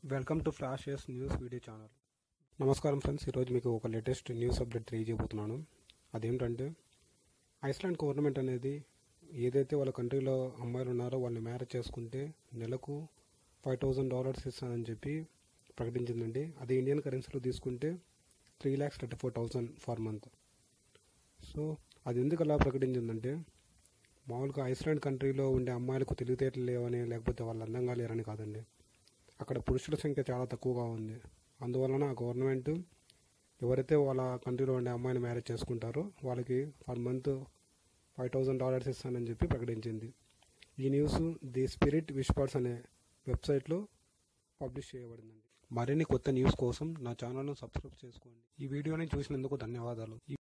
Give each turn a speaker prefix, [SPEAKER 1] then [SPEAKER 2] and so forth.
[SPEAKER 1] welcome to flash S news video channel నమస్కారం friends ఈరోజు మీకు ఒక లేటెస్ట్ న్యూస్ అప్డేట్ తెలియజేయబోతున్నాను అదేంటంటే ఐస్లాండ్ గవర్నమెంట్ అనేది ఏదైతే వాళ్ళ కంట్రీలో అమ్మాయిలు ఉన్నారో వాళ్ళని మ్యారేజ్ చేసుకుంటే నెలకు ఫైవ్ థౌజండ్ డాలర్స్ ఇస్తానని చెప్పి ప్రకటించిందండి అది ఇండియన్ కరెన్సీలో తీసుకుంటే three lakhs thirty four thousand for month so అది ఎందుకు అలా ప్రకటించిందంటే మామూలుగా ఐస్లాండ్ కంట్రీలో ఉండే అమ్మాయిలకు తెలివితేటలు లేవని లేకపోతే వాళ్ళు అందంగా లేరని కాదండి అక్కడ పురుషుల సంఖ్య చాలా తక్కువగా ఉంది అందువలన ఆ గవర్నమెంట్ ఎవరైతే వాళ్ళ కంట్రీలో ఉండే అమ్మాయిని మ్యారేజ్ చేసుకుంటారో వాళ్ళకి per month five thousand dollars ఇస్తానని చెప్పి ప్రకటించింది ఈ న్యూస్ ది స్పిరిట్ విష్పర్స్ అనే వెబ్సైట్లో పబ్లిష్ చేయబడిందండి మరిన్ని కొత్త న్యూస్ కోసం నా ఛానల్ను సబ్స్క్రైబ్ చేసుకోండి ఈ వీడియోని చూసినందుకు ధన్యవాదాలు ఈ